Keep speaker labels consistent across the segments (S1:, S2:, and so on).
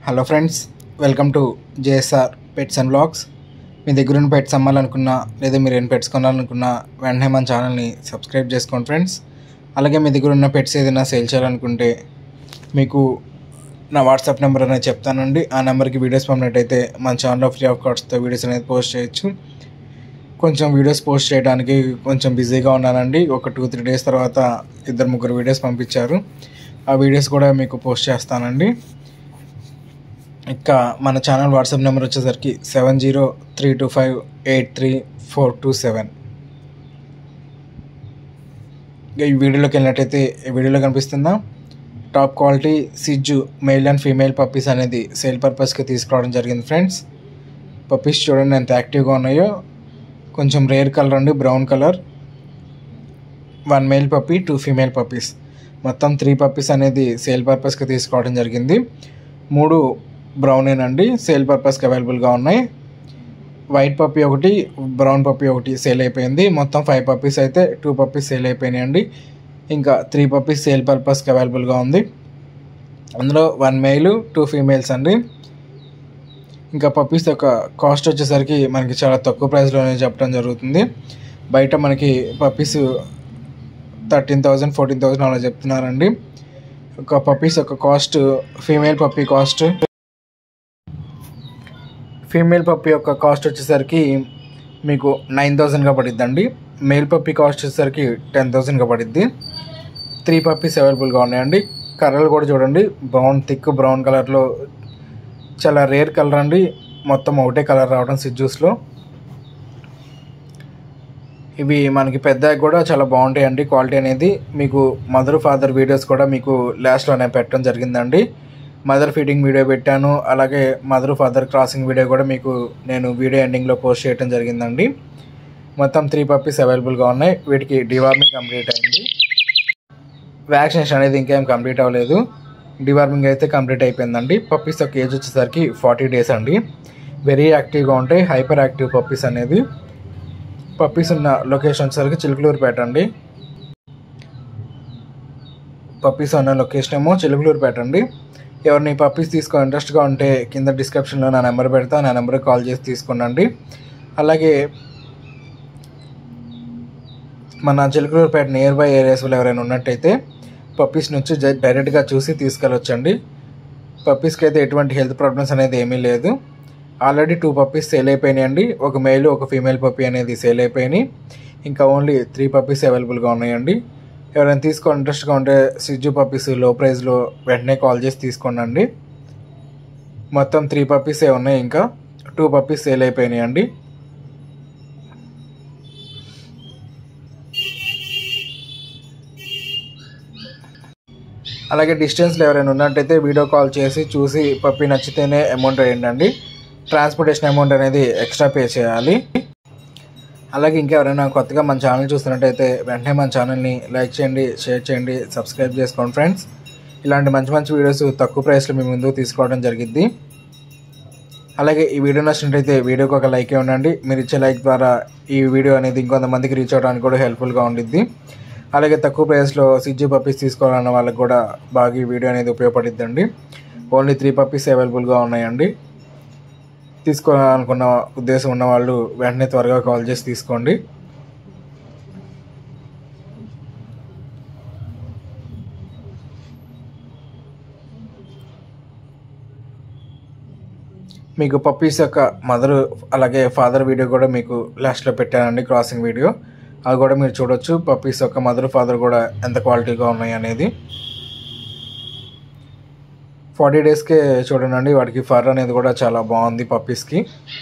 S1: hello friends welcome to JSR pets and blogs మీ దగ్గర ఉన్న పెట్స్ అమ్మాలనుకున్నా లేదా మీరు ఏం పెట్స్ కొనాలనుకున్నా వెంటనే మన ఛానల్ని సబ్స్క్రైబ్ చేసుకోండి ఫ్రెండ్స్ అలాగే మీ దగ్గర ఉన్న పెట్స్ ఏదైనా సేల్ చేయాలనుకుంటే మీకు నా వాట్సాప్ నెంబర్ అనేది చెప్తానండి ఆ నెంబర్కి వీడియోస్ పంపినట్టయితే మన ఛానల్లో ఫ్రీ ఆఫ్ కాస్ట్తో వీడియోస్ అనేది పోస్ట్ చేయొచ్చు కొంచెం వీడియోస్ పోస్ట్ చేయడానికి కొంచెం బిజీగా ఉన్నానండి ఒక టూ త్రీ డేస్ తర్వాత ఇద్దరు ముగ్గురు వీడియోస్ పంపించారు ఆ వీడియోస్ కూడా మీకు పోస్ట్ చేస్తానండి ఇంకా మన ఛానల్ వాట్సాప్ నెంబర్ వచ్చేసరికి seven zero three two five eight three four two seven ఈ వీడియోలోకి వెళ్ళినట్టయితే ఈ వీడియోలో కనిపిస్తుందా టాప్ క్వాలిటీ సిజ్జు మెయిల్ అండ్ ఫీమేల్ పప్పీస్ అనేది సేల్ పర్పస్కి తీసుకురావడం జరిగింది ఫ్రెండ్స్ పప్పీస్ చూడండి ఎంత యాక్టివ్గా ఉన్నాయో కొంచెం రేర్ కలర్ అండి brown colour one male puppy two female puppies మొత్తం త్రీ పప్పీస్ అనేది సేల్ పర్పస్కి తీసుకోవడం జరిగింది మూడు బ్రౌనేనండి సేల్ పర్పస్కి అవైలబుల్గా ఉన్నాయి వైట్ పప్పీ ఒకటి బ్రౌన్ పప్పీ ఒకటి సేల్ అయిపోయింది మొత్తం ఫైవ్ పప్పీస్ అయితే టూ పప్పీస్ సేల్ అయిపోయినాయండి ఇంకా త్రీ పప్పీస్ సేల్ పర్పస్కి అవైలబుల్గా ఉంది అందులో వన్ మెయిల్ టూ ఫీమేల్స్ అండి ఇంకా పప్పీస్ యొక్క కాస్ట్ వచ్చేసరికి మనకి చాలా తక్కువ ప్రైస్లోనే చెప్పడం జరుగుతుంది బయట మనకి puppies thirteen thousand fourteen thousand అలా చెప్తున్నారండి ఒక పప్పీస్ యొక్క cost female puppy cost female puppy యొక్క కాస్ట్ వచ్చేసరికి మీకు నైన్ థౌజండ్గా పడిద్దండి మేల్ పప్పీ కాస్ట్ వచ్చేసరికి టెన్ థౌజండ్గా పడిద్ది త్రీ పప్పీస్ అవైలబుల్గా ఉన్నాయండి కలర్లు కూడా చూడండి బ్రౌన్ థిక్ బ్రౌన్ కలర్లో చాలా రేర్ కలర్ అండి మొత్తం ఒకటే కలర్ రావడం సిజ్జూస్లో ఇవి మనకి పెద్దగా కూడా చాలా బాగుంటాయండి క్వాలిటీ అనేది మీకు మదర్ ఫాదర్ వీడియోస్ కూడా మీకు లాస్ట్లోనే పెట్టడం జరిగిందండి మదర్ ఫీడింగ్ వీడియో పెట్టాను అలాగే మదర్ ఫాదర్ క్రాసింగ్ వీడియో కూడా మీకు నేను వీడియో ఎండింగ్లో పోస్ట్ చేయడం జరిగిందండి మొత్తం త్రీ పప్పీస్ అవైలబుల్గా ఉన్నాయి వీటికి డివార్మింగ్ కంప్లీట్ అయింది వ్యాక్సినేషన్ అనేది ఇంకేం కంప్లీట్ అవ్వలేదు డివార్మింగ్ అయితే కంప్లీట్ అయిపోయిందండి పప్పీస్ యొక్క ఏజ్ వచ్చేసరికి ఫార్టీ డేస్ అండి వెరీ యాక్టివ్గా ఉంటాయి హైపర్ యాక్టివ్ పప్పీస్ అనేది పప్పీస్ ఉన్న లొకేషన్ వచ్చేసరికి చిలుకలూరుపేట అండి పప్పీస్ ఉన్న లొకేషన్ ఏమో చిలుకలూరుపేట అండి ఎవరిని పప్పీస్ తీసుకో ఇంట్రెస్ట్గా ఉంటే కింద డిస్క్రిప్షన్లో నా నెంబర్ పెడతా నా నెంబర్కి కాల్ చేసి తీసుకోండి అలాగే మన చిలుకలూరుపేట నియర్ బై ఏరియాస్లో ఎవరైనా ఉన్నట్టయితే పప్పీస్ నుంచి డైరెక్ట్గా చూసి తీసుకెళ్ళొచ్చండి పప్పీస్కి అయితే ఎటువంటి హెల్త్ ప్రాబ్లమ్స్ అనేది ఏమీ లేదు ఆల్రెడీ టూ పప్పీస్ సేల్ అయిపోయినాయండి ఒక మేల్ ఒక ఫీమేల్ పప్పీ అనేది సేల్ అయిపోయినాయి ఇంకా ఓన్లీ త్రీ పప్పీస్ అవైలబుల్గా ఉన్నాయండి ఎవరైనా తీసుకో ఇంట్రెస్ట్గా ఉంటే సిజ్జు పప్పీస్ లో ప్రైస్లో వెంటనే కాల్ చేసి తీసుకోండి మొత్తం త్రీ పప్పీసే ఉన్నాయి ఇంకా టూ పప్పీస్ సేల్ అయిపోయినాయండి అలాగే డిస్టెన్స్లో ఎవరైనా ఉన్నట్టయితే వీడియో కాల్ చేసి చూసి పప్పి నచ్చితేనే అమౌంట్ వేయండి ట్రాన్స్పోర్టేషన్ అమౌంట్ అనేది ఎక్స్ట్రా పే చేయాలి అలాగే ఇంకెవరైనా కొత్తగా మన ఛానల్ చూస్తున్నట్టయితే వెంటనే మన ఛానల్ని లైక్ చేయండి షేర్ చేయండి సబ్స్క్రైబ్ చేసుకోండి ఫ్రెండ్స్ ఇలాంటి మంచి మంచి వీడియోస్ తక్కువ ప్రైస్లో మీ ముందు తీసుకోవడం జరిగిద్ది అలాగే ఈ వీడియో నచ్చినట్టయితే వీడియోకి ఒక లైక్ ఇవ్వండి మీరు ఇచ్చే లైక్ ద్వారా ఈ వీడియో అనేది ఇంకొంతమందికి రీచ్ అవ్వడానికి కూడా హెల్ప్ఫుల్గా ఉండిద్ది అలాగే తక్కువ ప్రైస్లో సిజ్జు పప్పీస్ తీసుకోవాలన్న వాళ్ళకి కూడా బాగా ఈ వీడియో అనేది ఉపయోగపడిద్దండి ఓన్లీ త్రీ పప్పీస్ అవైలబుల్గా ఉన్నాయండి తీసుకోవాలనుకున్న ఉద్దేశం ఉన్న వాళ్ళు వెంటనే త్వరగా కాల్ చేసి తీసుకోండి మీకు పప్పీస్ యొక్క మదర్ అలాగే ఫాదర్ వీడియో కూడా మీకు లాస్ట్లో పెట్టానండి క్రాసింగ్ వీడియో అది కూడా మీరు చూడొచ్చు పప్పీస్ యొక్క మదర్ ఫాదర్ కూడా ఎంత క్వాలిటీగా ఉన్నాయి అనేది ఫార్టీ డేస్కే చూడండి వాటికి ఫర్ అనేది కూడా చాలా బాగుంది పప్పీస్కి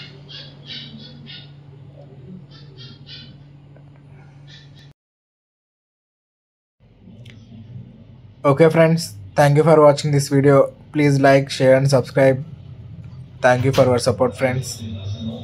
S1: okay friends thank you for watching this video please like share and subscribe thank you for your support friends